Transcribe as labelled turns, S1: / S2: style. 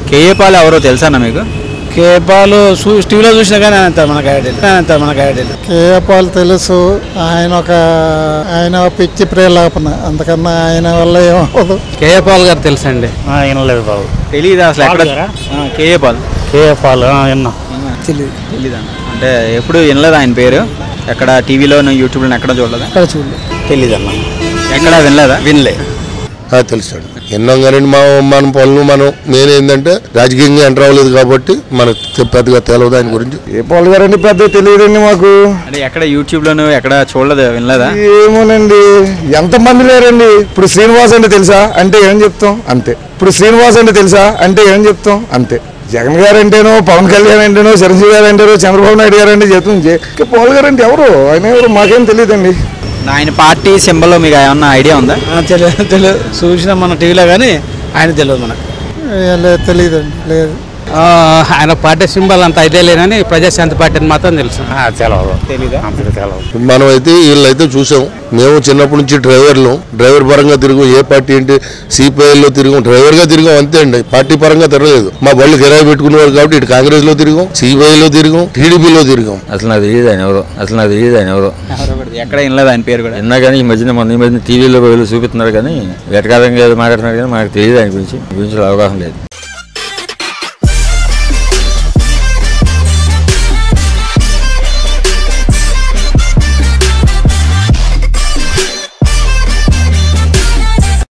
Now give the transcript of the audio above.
S1: KA Paul ఎవరో తెలుసా మీకు
S2: కేపాలు చూ టీవీలో చూసినా కానీ అంత మనకు ఐడియా లేదు. అంత మనకు ఐడియా లేదు.
S3: కేపాల్ తెలుసు ఆయన ఒక ఆయన పిచ్చి ప్రేలాపన అంతకన్నా ఆయన వల్ల ఏమవ్వదు
S4: కేఏ పాల్ గారు తెలుసండి
S2: వినలేదు బాబు
S1: తెలియదు అసలు ఎక్కడ
S2: పాల్ గారా?
S1: ఆ, కేఏ పాల్
S2: కేపాల్ విన్నా
S3: తెలియదు
S1: తెలీదా అంటే ఎప్పుడు వినలేదు ఆయన పేరు ఎక్కడ టీవీలోను యూట్యూబ్లో ఎక్కడ చూడలేదా
S3: ఇక్కడ చూడలేదు
S2: తెలీదమ్మా
S1: ఎక్కడ వినలేదా
S2: వినలే
S5: తెలుసాడు ఎన్నో కానీ మా మన పనులు మనం మెయిన్ ఏంటంటే రాజకీయంగా ఎంటర్ అవ్వలేదు కాబట్టి మనకు తె- పెద్దగా తెలియదు ఆయన గురించి
S6: ఏ పాల్ గారండి పెద్ద తెలియదండి మాకు
S1: అంటే ఎక్కడ యూట్యూబ్లోను ఎక్కడ చూడలేదు వినలేదా
S6: ఏమోనండి ఎంతమంది లేరండి ఇప్పుడు శ్రీనివాస్ అంటే తెలుసా అంటే ఏం చెప్తాం అంతే ఇప్పుడు శ్రీనివాస్ అంటే తెలుసా అంటే ఏం చెప్తాం అంతే జగన్ గారు అంటేనో పవన్ కళ్యాణ్ అంటేనో చిరంజీవి గారు అంటేనో చంద్రబాబు నాయుడు గారు అంటే చెప్తాం జే- ఇక పాల్ గారు అంటే ఎవరు ఆయన ఎవరు మాకేం తెలియదండి
S1: ఆయన పార్టీ సింబల్ మీకు ఏమన్నా ఐడియా ఉందా
S2: తెలియదు తెలియదు చూసినా మన టీవీలో కానీ ఆయన తెలియదు మనకు
S3: ఏ, లేదు తెలియదండి లేదు
S4: ఆ, ఆయన పార్టీ సింబల్ అంత ఐడియా లేనని ప్రజాశాంతి పార్టీ అని మాత్రం తెలుసు
S2: తెలవదు
S1: తెలీదా
S2: తెలవదు
S5: మనం అయితే వీళ్ళైతే చూసాం మేము చిన్నప్పటి నుంచి డ్రైవర్లు డ్రైవర్ పరంగా తిరిగాం ఏ పార్టీ ఏంటి సిపిఐలో తిరిగాం డ్రైవర్గా తిరిగాం అంతే అండి పార్టీ పరంగా తిరగలేదు మా బళ్ళు కిరాయి పెట్టుకునేవారు కాబట్టి ఇటు కాంగ్రెస్లో తిరిగాం సిపిఐలో తిరిగాం టీడీపీలో తిరిగాం
S7: అసలు నాకు తెలియదు ఆయన ఎవరు అసలు నాకు తెలియదు ఆయన ఎవరు
S1: ఎక్కడ వినలేదు ఆయన పేరు కూడా
S7: విన్నా కానీ ఈ మధ్యన మన ఈ మధ్యన టీవీలో వీళ్ళు చూపిస్తున్నారు కానీ వెటకారంగా ఏదో మాట్లాడుతున్నారు కానీ మనకు తెలియదు ఆయన గురించి ఈ గురించి అవగాహన లేదు